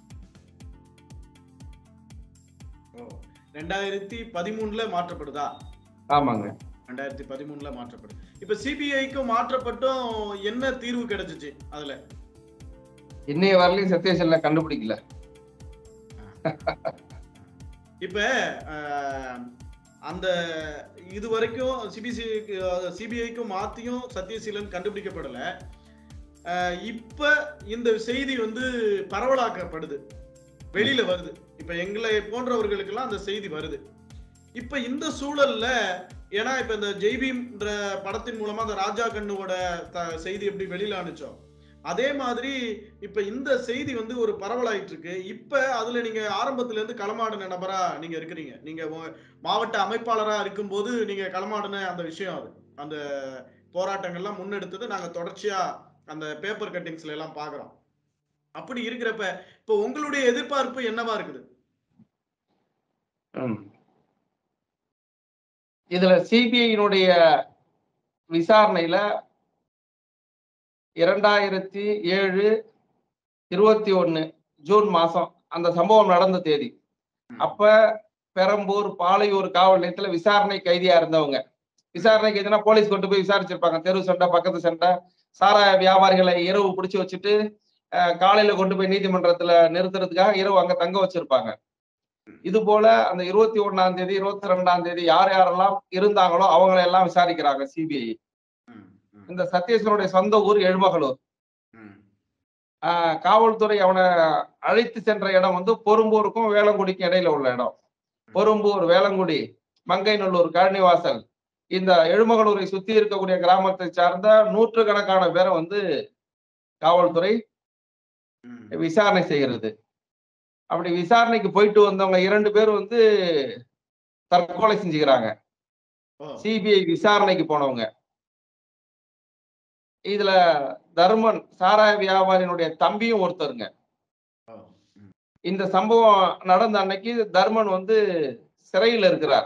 [SPEAKER 1] ரெண்டாயிரத்தி பதிமூணுல மாற்றப்படுதா
[SPEAKER 2] ஆமாங்க
[SPEAKER 1] ரெண்டாயிரத்தி பதிமூணுல மாற்றப்படுது இப்ப சிபிஐக்கும் மாற்றப்பட்டும் என்ன தீர்வு கிடைச்சிச்சு அதுல
[SPEAKER 2] இன்னைய வரலையும் சத்யசீலனை கண்டுபிடிக்கல
[SPEAKER 1] இப்ப அஹ், அந்த இது வரைக்கும் சிபிசி சிபிஐக்கும் மாத்தியும் சத்யசீலன் கண்டுபிடிக்கப்படல அஹ், இப்ப இந்த செய்தி வந்து பரவலாக்கப்படுது வெளியில வருது இப்ப எங்களை போன்றவர்களுக்கெல்லாம் அந்த செய்தி வருது இப்ப இந்த சூழல்ல ஏன்னா இப்ப இந்த ஜெய்பீம்ன்ற படத்தின் மூலமா அந்த ராஜா கண்ணுவோட த- செய்தி எப்படி வெளியில அனுச்சோம் அதே மாதிரி இப்ப இந்த செய்தி வந்து ஒரு பரவலாயிட்டு இருக்கு இப்ப அதுல நீங்க ஆரம்பத்துல இருந்து களமாடின நபரா நீங்க இருக்கிறீங்க நீங்க உ- மாவட்ட அமைப்பாளரா இருக்கும்போது நீங்க களமாடின அந்த விஷயம் அது அந்த போராட்டங்கள்லாம் முன்னெடுத்தது நாங்க தொடர்ச்சியா அந்த பேப்பர் கட்டிங்ஸ்ல எல்லாம் பாக்குறோம் அப்படி இருக்கிறப்ப இப்ப உங்களுடைய எதிர்பார்ப்பு என்னவா இருக்குது
[SPEAKER 2] ம். இதுல சிபிஐனுடைய விசாரணையில இரண்டாயிரத்தி ஏழு இருபத்தி ஒண்ணு ஜூன் மாசம் அந்த சம்பவம் நடந்த தேதி அப்ப பெரம்பூர் பாலையூர் காவல் நிலையத்துல விசாரணை கைதியா இருந்தவங்க விசாரணை கைதினா போலீஸ் கொண்டு போய் விசாரிச்சிருப்பாங்க தெரு சண்டை பக்கத்து சண்டை சாராய வியாபாரிகளை இரவு பிடிச்சு வச்சுட்டு அஹ், காலையில கொண்டு போய் நீதிமன்றத்துல நிறுத்துறதுக்காக இரவு அங்க தங்க வச்சிருப்பாங்க இது போல அந்த இருபத்தி ஒண்ணாம் தேதி இருபத்தி ரெண்டாம் தேதி யார் யாரெல்லாம் இருந்தாங்களோ அவங்களை எல்லாம் விசாரிக்கிறாங்க சிபிஐ இந்த சத்யேசனுடைய சொந்த ஊர் எழுமகளூர் ஆஹ் காவல்துறை அவனை அழைத்து சென்ற இடம் வந்து பொறும்பூருக்கும் வேளங்குடிக்கும் இடையில உள்ள இடம் பொறும்பூர் வேளங்குடி மங்கைநல்லூர் கழனிவாசல் இந்த எழுமகளூரை சுத்தி இருக்கக்கூடிய கிராமத்தை சார்ந்த நூற்றுக்கணக்கான பேரை வந்து காவல்துறை விசாரணை செய்கிறது அப்படி விசாரணைக்கு போயிட்டு வந்தவங்க இரண்டு பேர் வந்து தற்கொலை செஞ்சுக்கிறாங்க சிபிஐ விசாரணைக்கு போனவங்க இதுல தர்மன் சாராய வியாபாரியினுடைய தம்பியும் ஒருத்தருங்க இந்த சம்பவம் நடந்த அன்னைக்கு தர்மன் வந்து சிறையில் இருக்கிறார்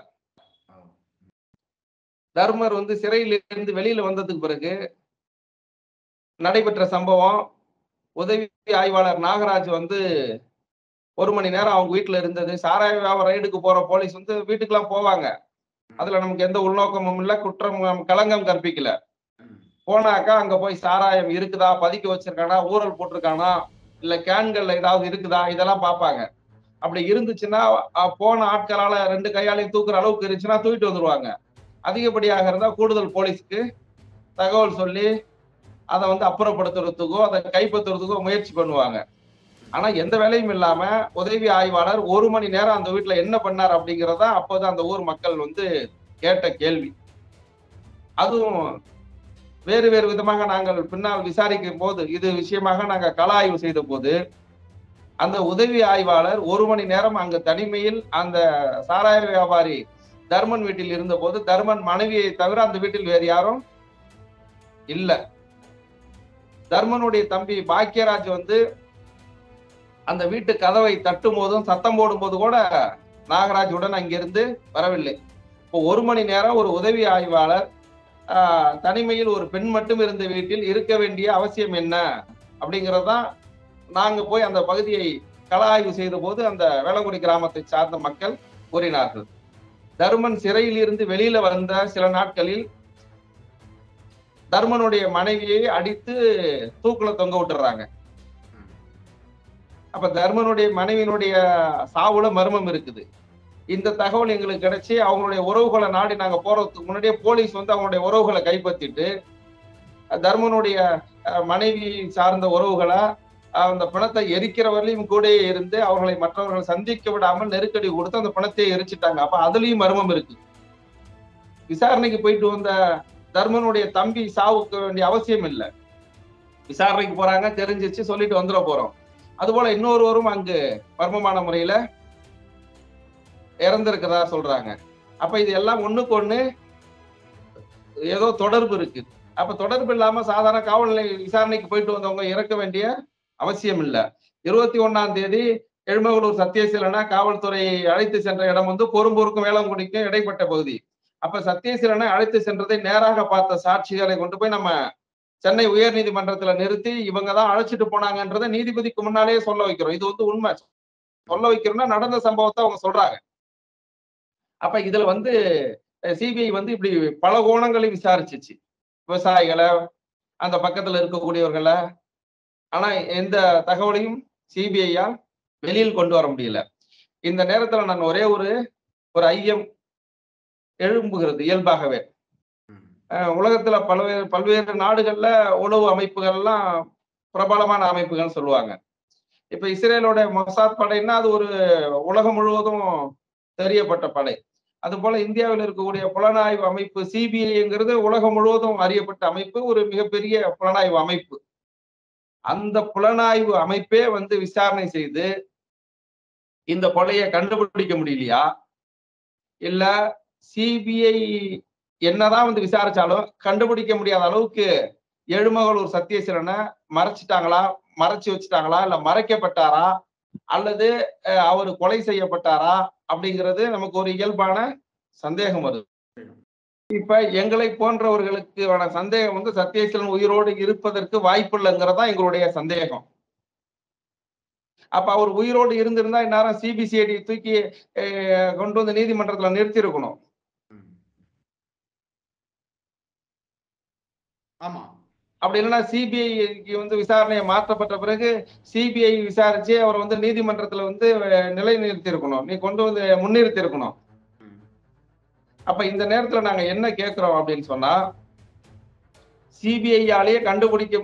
[SPEAKER 2] தர்மர் வந்து சிறையில இருந்து வெளியில வந்ததுக்கு பிறகு நடைபெற்ற சம்பவம் உதவி ஆய்வாளர் நாகராஜ் வந்து ஒரு மணி நேரம் அவங்க வீட்டுல இருந்தது சாராய வியாபார ரைடுக்கு போற போலீஸ் வந்து வீட்டுக்கெல்லாம் போவாங்க அதுல நமக்கு எந்த உள்நோக்கமும் இல்ல குற்றம் களங்கம் கற்பிக்கல போனாக்கா அங்க போய் சாராயம் இருக்குதா பதுக்கி வச்சிருக்கானா ஊரல் போட்டிருக்கானா இல்ல கேன்கள்ல ஏதாவது இருக்குதா இதெல்லாம் பார்ப்பாங்க அப்படி இருந்துச்சுன்னா அஹ், போன ஆட்களால ரெண்டு கையாலையும் தூக்குற அளவுக்கு இருந்துச்சுன்னா தூக்கிட்டு வந்துருவாங்க அதிகப்படியாக இருந்தா கூடுதல் போலீஸ்க்கு தகவல் சொல்லி அதை வந்து அப்புறப்படுத்துறதுக்கோ அதை கைப்பற்றுறதுக்கோ முயற்சி பண்ணுவாங்க ஆனா எந்த வேலையும் இல்லாம உதவி ஆய்வாளர் ஒரு மணி நேரம் அந்த வீட்டுல என்ன பண்ணார் அப்படிங்கறத அப்போதான் அந்த ஊர் மக்கள் வந்து கேட்ட கேள்வி அதுவும் வேறு வேறு விதமாக நாங்கள் பின்னால் விசாரிக்கும் போது இது விஷயமாக நாங்க கள ஆய்வு செய்த போது அந்த உதவி ஆய்வாளர் ஒரு மணி நேரம் அங்க தனிமையில் அந்த சாராய வியாபாரி தர்மன் வீட்டில் இருந்த போது தர்மன் மனைவியை தவிர அந்த வீட்டில் வேறு யாரும் இல்ல தர்மனுடைய தம்பி பாக்கியராஜ் வந்து அந்த வீட்டு கதவை தட்டும் போதும் சத்தம் போடும் போது கூட நாகராஜ் உடன் அங்கிருந்து வரவில்லை இப்போ ஒரு மணி நேரம் ஒரு உதவி ஆய்வாளர் ஆஹ், தனிமையில் ஒரு பெண் மட்டும் இருந்த வீட்டில் இருக்க வேண்டிய அவசியம் என்ன அப்படிங்கறதுதான் நாங்க போய் அந்த பகுதியை கள ஆய்வு செய்த போது அந்த வேளங்குடி கிராமத்தை சார்ந்த மக்கள் கூறினார்கள் தர்மன் சிறையில் இருந்து வெளியில வந்த சில நாட்களில் தர்மனுடைய மனைவியை அடித்து தூக்குல தொங்க விட்டுறாங்க அப்ப தர்மனுடைய மனைவியினுடைய சாவுல மர்மம் இருக்குது இந்த தகவல் எங்களுக்கு கிடைச்சி அவங்களுடைய உறவுகளை நாடி நாங்க போறதுக்கு முன்னாடியே போலீஸ் வந்து அவங்களுடைய உறவுகளை கைப்பற்றிட்டு தர்மனுடைய அஹ், மனைவி சார்ந்த உறவுகளை அந்த பணத்தை எரிக்கிற வரலையும் கூட இருந்து அவர்களை மற்றவர்கள் சந்திக்க விடாமல் நெருக்கடி கொடுத்து அந்த பணத்தை எரிச்சிட்டாங்க அப்ப அதுலயும் மர்மம் இருக்கு விசாரணைக்கு போயிட்டு வந்த தர்மனுடைய தம்பி சாவுக்கு வேண்டிய அவசியம் இல்லை விசாரணைக்கு போறாங்க தெரிஞ்சிச்சு சொல்லிட்டு வந்துட போறோம் அதுபோல இன்னொருவரும் அங்கு மர்மமான முறையில இறந்திருக்கிறதா சொல்றாங்க அப்ப இது எல்லாம் ஒண்ணுக்கு ஒண்ணு ஏதோ தொடர்பு இருக்கு அப்ப தொடர்பு இல்லாம சாதாரண காவல் நிலைய விசாரணைக்கு போயிட்டு வந்தவங்க இறக்க வேண்டிய அவசியம் இல்ல இருபத்தி ஒண்ணாம் தேதி எழுமகளூர் சத்தியசீலனா காவல்துறை அழைத்து சென்ற இடம் வந்து பொறும்பூருக்கும் வேளங்குடிக்கும் இடைப்பட்ட பகுதி அப்ப சத்தியசீலனை அழைத்து சென்றதை நேராக பார்த்த சாட்சிகளை கொண்டு போய் நம்ம சென்னை உயர் நீதிமன்றத்துல நிறுத்தி இவங்க தான் அழைச்சிட்டு போனாங்கன்றதை நீதிபதிக்கு முன்னாலேயே சொல்ல வைக்கிறோம் இது வந்து உண்மை சொல்ல வைக்கிறோம்னா நடந்த சம்பவத்தை அவங்க சொல்றாங்க அப்ப இதுல வந்து சிபிஐ வந்து இப்படி பல கோணங்களை விசாரிச்சிச்சு விவசாயிகளை அந்த பக்கத்துல இருக்கக்கூடியவர்களை ஆனா எந்த தகவலையும் சிபிஐயால் வெளியில் கொண்டு வர முடியல இந்த நேரத்துல நான் ஒரே ஒரு ஒரு ஐயம் எழும்புகிறது இயல்பாகவே அஹ் உலகத்துல பல்வேறு பல்வேறு நாடுகள்ல உளவு அமைப்புகள்லாம் பிரபலமான அமைப்புகள் சொல்லுவாங்க இப்ப இஸ்ரேலோட மொசாத் படைன்னா அது ஒரு உலகம் முழுவதும் தெரியப்பட்ட படை அது போல இந்தியாவில் இருக்கக்கூடிய புலனாய்வு அமைப்பு சிபிஐங்கிறது உலகம் முழுவதும் அறியப்பட்ட அமைப்பு ஒரு மிகப்பெரிய புலனாய்வு அமைப்பு அந்த புலனாய்வு அமைப்பே வந்து விசாரணை செய்து இந்த கொலையை கண்டுபிடிக்க முடியலையா இல்ல சிபிஐ என்னதான் வந்து விசாரிச்சாலும் கண்டுபிடிக்க முடியாத அளவுக்கு எழுமகளூர் சத்தியசீலனை மறைச்சிட்டாங்களா மறைச்சு வச்சுட்டாங்களா இல்ல மறைக்கப்பட்டாரா அல்லது அவர் கொலை செய்யப்பட்டாரா அப்படிங்கிறது நமக்கு ஒரு இயல்பான சந்தேகம் வருது இப்ப எங்களை போன்றவர்களுக்கு சந்தேகம் வந்து சத்தியசீலன் உயிரோடு இருப்பதற்கு வாய்ப்பு இல்லைங்கிறதா எங்களுடைய சந்தேகம் அப்ப அவர் உயிரோடு இருந்திருந்தா இந்நேரம் சிபிசிஐடி தூக்கி கொண்டு வந்து நீதிமன்றத்துல நிறுத்தி இருக்கணும்
[SPEAKER 1] ஆமா
[SPEAKER 2] அப்படி இல்லைன்னா சிபிஐக்கு வந்து விசாரணையை மாற்றப்பட்ட பிறகு சிபிஐ விசாரிச்சு அவர் வந்து நீதிமன்றத்துல வந்து நிலை நிறுத்தி இருக்கணும் நீ கொண்டு வந்து முன்னிறுத்தி இருக்கணும் அப்ப இந்த நேரத்துல நாங்க என்ன கேட்கிறோம் அப்படின்னு சொன்னா சிபிஐயாலேயே கண்டுபிடிக்க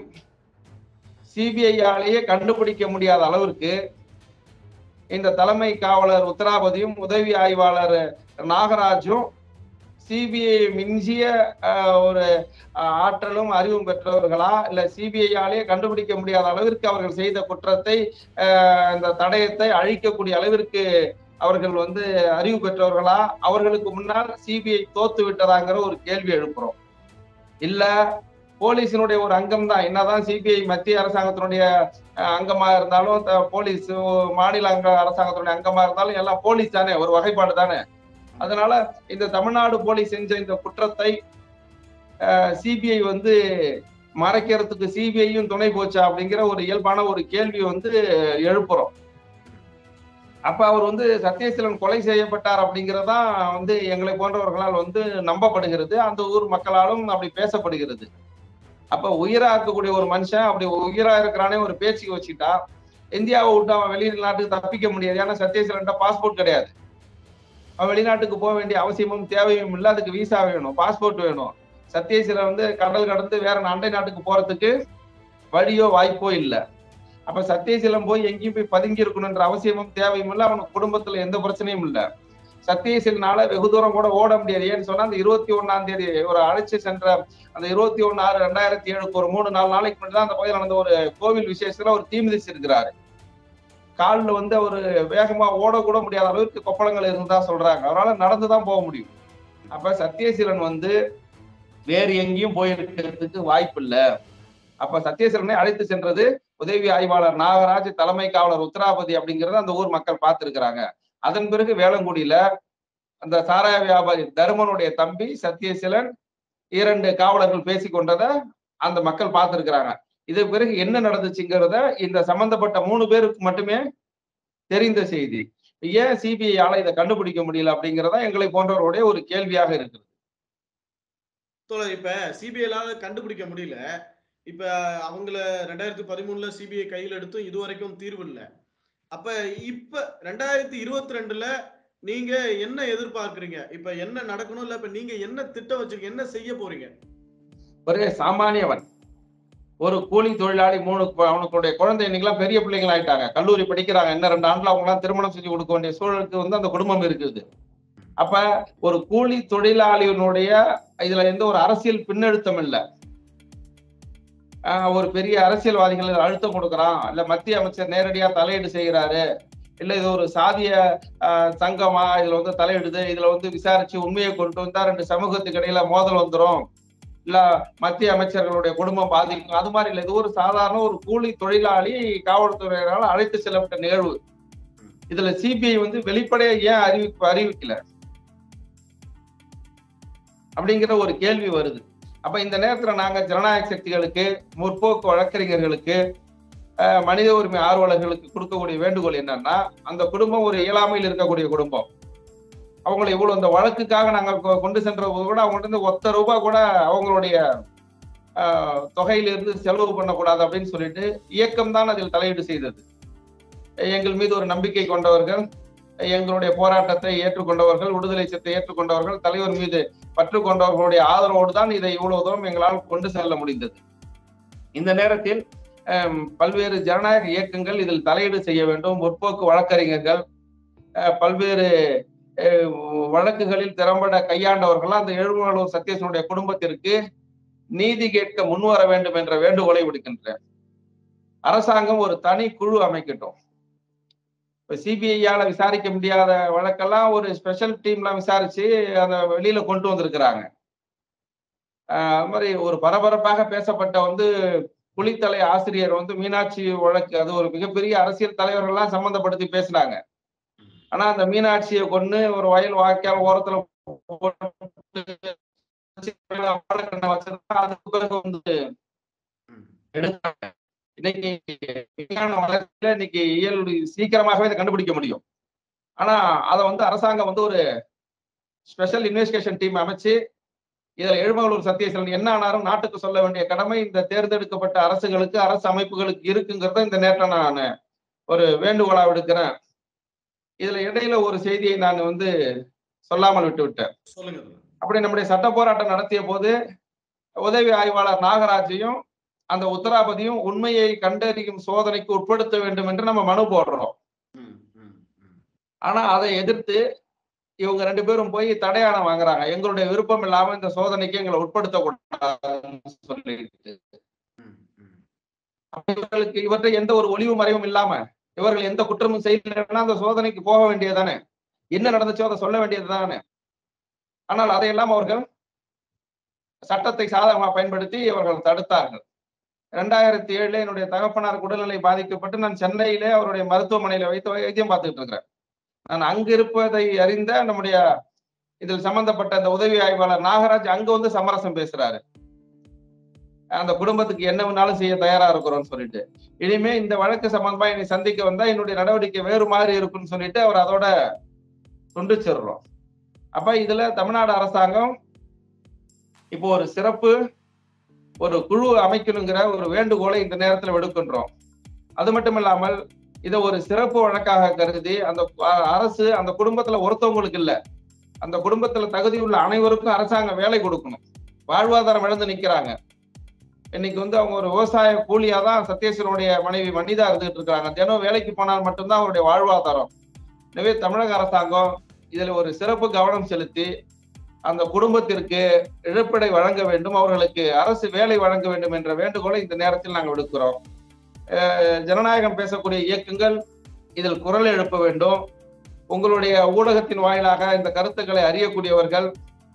[SPEAKER 2] சிபிஐயாலேயே கண்டுபிடிக்க முடியாத அளவிற்கு இந்த தலைமை காவலர் உத்தராபதியும் உதவி ஆய்வாளர் நாகராஜும் சிபிஐ மிஞ்சிய ஒரு ஆற்றலும் அறிவும் பெற்றவர்களா இல்ல சிபிஐயாலேயே கண்டுபிடிக்க முடியாத அளவிற்கு அவர்கள் செய்த குற்றத்தை இந்த தடயத்தை அழிக்கக்கூடிய அளவிற்கு அவர்கள் வந்து அறிவு பெற்றவர்களா அவர்களுக்கு முன்னால் சிபிஐ தோத்து விட்டதாங்கிற ஒரு கேள்வி எழுப்புறோம் இல்ல போலீஸினுடைய ஒரு அங்கம் தான் என்னதான் சிபிஐ மத்திய அரசாங்கத்தினுடைய அங்கமா இருந்தாலும் போலீஸ் மாநில அங்க அரசாங்கத்தினுடைய அங்கமா இருந்தாலும் எல்லாம் போலீஸ் தானே ஒரு வகைப்பாடு தானே அதனால இந்த தமிழ்நாடு போலீஸ் செஞ்ச இந்த குற்றத்தை சிபிஐ வந்து மறைக்கிறதுக்கு சிபிஐயும் துணை போச்சா அப்படிங்கிற ஒரு இயல்பான ஒரு கேள்வி வந்து எழுப்புறோம் அப்ப அவர் வந்து சத்தியசீலன் கொலை செய்யப்பட்டார் அப்படிங்கிறதா வந்து எங்களை போன்றவர்களால் வந்து நம்பப்படுகிறது அந்த ஊர் மக்களாலும் அப்படி பேசப்படுகிறது அப்ப உயிரா இருக்கக்கூடிய ஒரு மனுஷன் அப்படி உயிரா இருக்கிறானே ஒரு பேச்சுக்கு வச்சுக்கிட்டா இந்தியாவை விட்டு அவன் வெளிநாட்டுக்கு தப்பிக்க முடியாது ஏன்னா சத்தியசீலன்ட்ட பாஸ்போர்ட் கிடையாது அவன் வெளிநாட்டுக்கு போக வேண்டிய அவசியமும் தேவையும் இல்லை அதுக்கு விசா வேணும் பாஸ்போர்ட் வேணும் சத்தியசீலன் வந்து கடல் கடந்து வேற அண்டை நாட்டுக்கு போறதுக்கு வழியோ வாய்ப்போ இல்லை அப்ப சத்தியசீலம் போய் எங்கேயும் போய் பதுங்கி இருக்கணுன்ற அவசியமும் தேவையும் இல்லை அவனுக்கு குடும்பத்துல எந்த பிரச்சனையும் இல்லை சத்தியசீலனால வெகு தூரம் கூட ஓட முடியாது ஏன்னு சொன்னா அந்த இருபத்தி ஒன்னாம் தேதி ஒரு அழைச்சு சென்ற அந்த இருபத்தி ஒன்னு ஆறு ரெண்டாயிரத்தி ஏழுக்கு ஒரு மூணு நாலு நாளைக்கு முன்னாடி தான் அந்த பகுதியில் நடந்த ஒரு கோவில் விசேஷத்துல ஒரு தீ மிதிச்சிருக்கிறாரு காலில் வந்து அவர் வேகமா ஓடக்கூட முடியாத அளவுக்கு கொப்பளங்கள் இருந்தா சொல்றாங்க அவரால் நடந்துதான் போக முடியும் அப்ப சத்தியசீலன் வந்து வேறு எங்கேயும் போயிருக்கிறதுக்கு வாய்ப்பு இல்லை அப்ப சத்தியசீலனை அழைத்து சென்றது உதவி ஆய்வாளர் நாகராஜ் தலைமை காவலர் உத்தராபதி அப்படிங்கறத அந்த ஊர் மக்கள் பார்த்திருக்கிறாங்க அதன் பிறகு வேளங்குடியில அந்த சாராய வியாபாரி தருமனுடைய தம்பி சத்தியசீலன் இரண்டு காவலர்கள் பேசி கொண்டதை அந்த மக்கள் பார்த்திருக்கிறாங்க இது பிறகு என்ன நடந்துச்சுங்கிறத இந்த சம்பந்தப்பட்ட மூணு பேருக்கு மட்டுமே தெரிந்த செய்தி ஏன் சிபிஐயால இதை கண்டுபிடிக்க முடியல அப்படிங்கிறதா எங்களை போன்றவருடைய ஒரு கேள்வியாக இருக்குது
[SPEAKER 1] தோழர் இப்ப சிபிஐலால கண்டுபிடிக்க முடியல இப்ப அவங்கள ரெண்டாயிரத்தி பதிமூணுல சிபிஐ கையில் எடுத்தும் இதுவரைக்கும் தீர்வு இல்லை அப்ப இப்ப ரெண்டாயிரத்தி இருபத்தி ரெண்டுல நீங்க என்ன எதிர்பார்க்கறீங்க இப்ப என்ன நடக்கணும் இல்ல இப்ப நீங்க என்ன திட்டம் வச்சிருக்கீங்க என்ன செய்ய போறீங்க
[SPEAKER 2] ஒரு சாமானியவன் ஒரு கூலி தொழிலாளி மூணு கு- அவனுடைய குழந்தை இன்னைக்கெல்லாம் பெரிய பிள்ளைங்களா ஆயிட்டாங்க கல்லூரி படிக்கிறாங்க இன்னும் ரெண்டு ஆண்டுல அவங்க எல்லாம் திருமணம் செஞ்சு கொடுக்க வேண்டிய சூழலுக்கு வந்து அந்த குடும்பம் இருக்குது அப்ப ஒரு கூலி தொழிலாளியினுடைய இதுல எந்த ஒரு அரசியல் பின்னழுத்தம் இல்ல ஆஹ் ஒரு பெரிய அரசியல்வாதிகள் இதுல அழுத்தம் கொடுக்கறான் இல்ல மத்திய அமைச்சர் நேரடியா தலையீடு செய்கிறாரு இல்ல இது ஒரு சாதிய ஆஹ், சங்கமா இதுல வந்து தலையிடுது இதுல வந்து விசாரிச்சு உண்மையை கொண்டு வந்தா ரெண்டு சமூகத்துக்கு இடையில மோதல் வந்துரும் இல்ல மத்திய அமைச்சர்களுடைய குடும்பம் பாதிக்கும் அது மாதிரி இல்ல இது ஒரு சாதாரண ஒரு கூலி தொழிலாளி காவல்துறையினால அழைத்து செல்லப்பட்ட நிகழ்வு இதுல சிபிஐ வந்து வெளிப்படையா ஏன் அறிவிப்பு அறிவிக்கல அப்படிங்கிற ஒரு கேள்வி வருது அப்ப இந்த நேரத்துல நாங்க ஜனநாயக சக்திகளுக்கு முற்போக்கு வழக்கறிஞர்களுக்கு அஹ், மனித உரிமை ஆர்வலர்களுக்கு கொடுக்கக்கூடிய வேண்டுகோள் என்னன்னா அந்த குடும்பம் ஒரு இயலாமையில் இருக்கக்கூடிய குடும்பம் அவங்களை இவ்வளவு இந்த வழக்குக்காக நாங்க கொ- கொண்டு சென்ற போது கூட அவங்கள்ட்ட இருந்து ஒத்த ரூபாய் கூட அவங்களுடைய ஆஹ், தொகையிலிருந்து செலவு பண்ணக்கூடாது அப்படின்னு சொல்லிட்டு இயக்கம் தான் அதில் தலையீடு செய்தது எங்கள் மீது ஒரு நம்பிக்கை கொண்டவர்கள் எங்களுடைய போராட்டத்தை ஏற்றுக்கொண்டவர்கள் விடுதலை சட்டத்தை ஏற்றுக்கொண்டவர்கள் தலைவர் மீது பற்று கொண்டவர்களுடைய ஆதரவோடு தான் இதை இவ்வளவு தூரம் எங்களால் கொண்டு செல்ல முடிந்தது இந்த நேரத்தில் ஆம், பல்வேறு ஜனநாயக இயக்கங்கள் இதில் தலையீடு செய்ய வேண்டும் முற்போக்கு வழக்கறிஞர்கள் அஹ், பல்வேறு அஹ், வழக்குகளில் திறம்பட கையாண்டவர்கள் அந்த எழுமலூர் சத்யசனுடைய குடும்பத்திற்கு நீதி கேட்க முன்வர வேண்டும் என்ற வேண்டுகோளை விடுக்கின்றேன் அரசாங்கம் ஒரு தனி குழு அமைக்கட்டும் இப்ப சிபிஐயால விசாரிக்க முடியாத வழக்கெல்லாம் ஒரு ஸ்பெஷல் டீம்லாம் விசாரிச்சு அந்த வெளியில கொண்டு வந்திருக்கிறாங்க ஆஹ் அது மாதிரி ஒரு பரபரப்பாக பேசப்பட்ட வந்து புலித்தலை ஆசிரியர் வந்து மீனாட்சி வழக்கு அது ஒரு மிகப்பெரிய அரசியல் தலைவர்கள்லாம் சம்பந்தப்படுத்தி பேசினாங்க ஆனா அந்த மீனாட்சியை கொண்டு ஒரு வயல் வாய்க்கால் ஓரத்துல போட்டு வாழைக்கண்ணை வச்சிருந்தா அதுக்கு பிறகு வந்து எடுத்தாங்க இன்னைக்கு விஞ்ஞான வளர்ச்சியில இன்னைக்கு இயல் சீக்கிரமாகவே இதை கண்டுபிடிக்க முடியும் ஆனா அதை வந்து அரசாங்கம் வந்து ஒரு ஸ்பெஷல் இன்வெஸ்டிகேஷன் டீம் அமைச்சு இதுல எழுமகளூர் சத்தியசீலன் என்ன ஆனாலும் நாட்டுக்கு சொல்ல வேண்டிய கடமை இந்த தேர்ந்தெடுக்கப்பட்ட அரசுகளுக்கு அரசு அமைப்புகளுக்கு இருக்குங்கிறத இந்த நேரத்தில் நான் ஒரு வேண்டுகோளா விடுக்கிறேன் இதுல இடையில ஒரு செய்தியை நான் வந்து சொல்லாமல் விட்டு விட்டேன்
[SPEAKER 1] சொல்லுங்க
[SPEAKER 2] அப்படி நம்முடைய சட்ட போராட்டம் நடத்திய போது உதவி ஆய்வாளர் நாகராஜையும் அந்த உத்தராபதியும் உண்மையை கண்டறியும் சோதனைக்கு உட்படுத்த வேண்டும் என்று நம்ம மனு போடுறோம்
[SPEAKER 1] ம், ம், ம்.
[SPEAKER 2] ஆனா அதை எதிர்த்து இவங்க ரெண்டு பேரும் போய் தடையாணம் வாங்குறாங்க எங்களுடைய விருப்பம் இல்லாம இந்த சோதனைக்கு எங்களை உட்படுத்தக்கூடாதுன்னு சொல்லிட்டு
[SPEAKER 1] ம், ம்.
[SPEAKER 2] இவர்களுக்கு இவற்றை எந்த ஒரு ஒளிவு மறைவும் இல்லாம இவர்கள் எந்த குற்றமும் செய்யலைன்னா அந்த சோதனைக்கு போக வேண்டியதுதானே என்ன நடந்துச்சோ அதை சொல்ல வேண்டியதுதானே ஆனால் அதையெல்லாம் அவர்கள் சட்டத்தை சாதகமா பயன்படுத்தி இவர்கள் தடுத்தார்கள் ரெண்டாயிரத்தி ஏழுல என்னுடைய தகப்பனார் உடல்நிலை பாதிக்கப்பட்டு நான் சென்னையிலே அவருடைய மருத்துவமனையில வைத்து வைத்தியம் பார்த்துக்கிட்டு இருக்கிறேன் நான் அங்கு இருப்பதை அறிந்த நம்முடைய இதில் சம்பந்தப்பட்ட அந்த உதவி ஆய்வாளர் நாகராஜ் அங்க வந்து சமரசம் பேசுறாரு அந்த குடும்பத்துக்கு என்ன வேணாலும் செய்ய தயாரா இருக்கிறோம்னு சொல்லிட்டு இனிமே இந்த வழக்கு சம்பந்தமா என்னை சந்திக்க வந்தா என்னுடைய நடவடிக்கை வேறு மாதிரி இருக்குன்னு சொல்லிட்டு அவர் அதோட துண்டிச்சிடுறோம் அப்ப இதுல தமிழ்நாடு அரசாங்கம் இப்போ ஒரு சிறப்பு ஒரு குழு அமைக்கணுங்கிற ஒரு வேண்டுகோளை இந்த நேரத்துல விடுக்கின்றோம் அது மட்டும் இல்லாமல் இதை ஒரு சிறப்பு வழக்காக கருதி அந்த அ- அரசு அந்த குடும்பத்துல ஒருத்தவங்களுக்கு இல்ல அந்த குடும்பத்துல தகுதி உள்ள அனைவருக்கும் அரசாங்கம் வேலை கொடுக்கணும் வாழ்வாதாரம் இழந்து நிக்கிறாங்க இன்னைக்கு வந்து அவங்க ஒரு விவசாய கூலியா தான் சத்யேஸ்வரனுடைய மனைவி வனிதா இருந்துகிட்டு இருக்காங்க தினம் வேலைக்கு போனால் மட்டும்தான் அவருடைய வாழ்வாதாரம் எனவே தமிழக அரசாங்கம் இதுல ஒரு சிறப்பு கவனம் செலுத்தி அந்த குடும்பத்திற்கு இழப்பீடை வழங்க வேண்டும் அவர்களுக்கு அரசு வேலை வழங்க வேண்டும் என்ற வேண்டுகோளை இந்த நேரத்தில் நாங்கள் விடுக்கிறோம் அஹ் ஜனநாயகம் பேசக்கூடிய இயக்கங்கள் இதில் குரல் எழுப்ப வேண்டும் உங்களுடைய ஊடகத்தின் வாயிலாக இந்த கருத்துக்களை அறியக்கூடியவர்கள்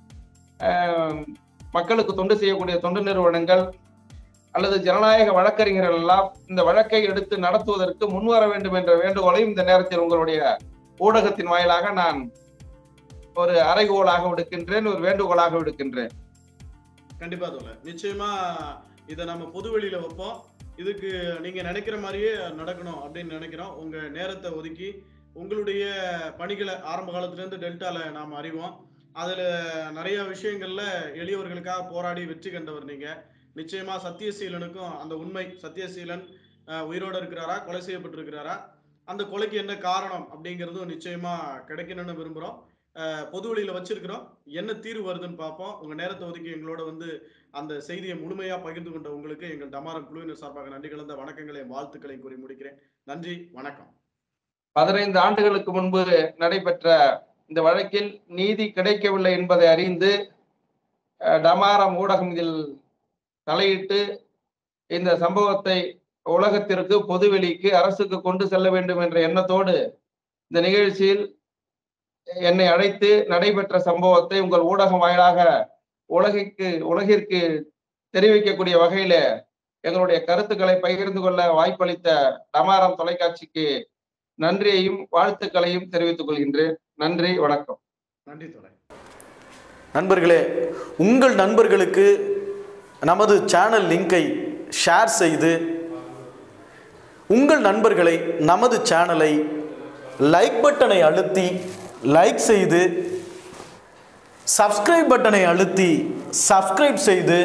[SPEAKER 2] அஹ் மக்களுக்கு தொண்டு செய்யக்கூடிய தொண்டு நிறுவனங்கள் அல்லது ஜனநாயக வழக்கறிஞர்கள் எல்லாம் இந்த வழக்கை எடுத்து நடத்துவதற்கு முன்வர வேண்டும் என்ற வேண்டுகோளையும் இந்த நேரத்தில் உங்களுடைய ஊடகத்தின் வாயிலாக நான் ஒரு அறைகோலாக விடுக்கின்றேன் ஒரு வேண்டுகோளாக விடுக்கின்றேன்
[SPEAKER 1] கண்டிப்பா தோழர் நிச்சயமா இதை நம்ம பொது வெளியில வைப்போம் இதுக்கு நீங்க நினைக்கிற மாதிரியே நடக்கணும் அப்படின்னு நினைக்கிறோம் உங்க நேரத்தை ஒதுக்கி உங்களுடைய பணிகளை ஆரம்ப காலத்துல இருந்து டெல்டால நாம் அறிவோம் அதுல நிறைய விஷயங்கள்ல எளியவர்களுக்காக போராடி வெற்றி கண்டவர் நீங்க நிச்சயமா சத்தியசீலனுக்கும் அந்த உண்மை சத்தியசீலன் அஹ், உயிரோட இருக்கிறாரா கொலை செய்யப்பட்டிருக்கிறாரா அந்த கொலைக்கு என்ன காரணம் அப்படிங்கிறதும் நிச்சயமா கிடைக்கணும்னு விரும்புறோம் அஹ், பொது வெளியில வச்சிருக்கிறோம் என்ன தீர்வு வருதுன்னு பார்ப்போம் உங்க நேரத்தை ஒதுக்கி எங்களோட வந்து அந்த செய்தியை முழுமையா பகிர்ந்து கொண்ட உங்களுக்கு எங்கள் டமாரம் குழுவினர் சார்பாக நன்றி கலந்த வணக்கங்களையும் வாழ்த்துக்களையும் கூறி முடிக்கிறேன் நன்றி வணக்கம்
[SPEAKER 2] பதினைந்து ஆண்டுகளுக்கு முன்பு நடைபெற்ற இந்த வழக்கில் நீதி கிடைக்கவில்லை என்பதை அறிந்து அஹ், டமாரம் ஊடகம் இதில் தலையிட்டு இந்த சம்பவத்தை உலகத்திற்கு பொதுவெளிக்கு அரசுக்கு கொண்டு செல்ல வேண்டும் என்ற எண்ணத்தோடு இந்த நிகழ்ச்சியில் என்னை அழைத்து நடைபெற்ற சம்பவத்தை உங்கள் ஊடகம் வாயிலாக உலகிற்கு உலகிற்கு தெரிவிக்கக்கூடிய வகையில எங்களுடைய கருத்துக்களை பகிர்ந்து கொள்ள வாய்ப்பளித்த டமாரம் தொலைக்காட்சிக்கு நன்றியையும் வாழ்த்துக்களையும் தெரிவித்துக் கொள்கின்றேன் நன்றி வணக்கம்
[SPEAKER 1] நன்றி தொடர்
[SPEAKER 3] நண்பர்களே உங்கள் நண்பர்களுக்கு நமது சேனல் லிங்கை ஷேர் செய்து உங்கள் நண்பர்களை நமது சேனலை லைக் பட்டனை அழுத்தி லைக் செய்து சப்ஸ்கிரைப் பட்டனை அழுத்தி சப்ஸ்கிரைப் செய்து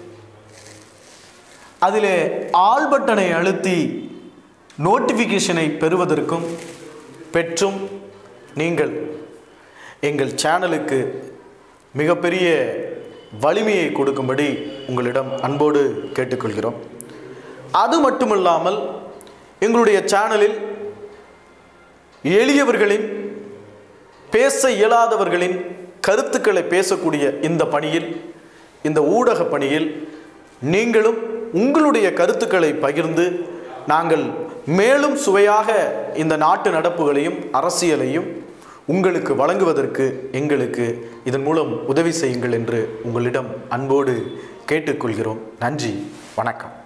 [SPEAKER 3] அதிலே ஆல் பட்டனை அழுத்தி நோட்டிஃபிகேஷனை பெறுவதற்கும் பெற்றும் நீங்கள் எங்கள் சேனலுக்கு மிகப்பெரிய வலிமையை கொடுக்கும்படி உங்களிடம் அன்போடு கேட்டுக்கொள்கிறோம் அது மட்டுமல்லாமல் எங்களுடைய சேனலில் எளியவர்களின் பேச இயலாதவர்களின் கருத்துக்களை பேசக்கூடிய இந்த பணியில் இந்த ஊடக பணியில் நீங்களும் உங்களுடைய கருத்துக்களை பகிர்ந்து நாங்கள் மேலும் சுவையாக இந்த நாட்டு நடப்புகளையும் அரசியலையும் உங்களுக்கு வழங்குவதற்கு எங்களுக்கு இதன் மூலம் உதவி செய்யுங்கள் என்று உங்களிடம் அன்போடு கேட்டுக்கொள்கிறோம் நன்றி வணக்கம்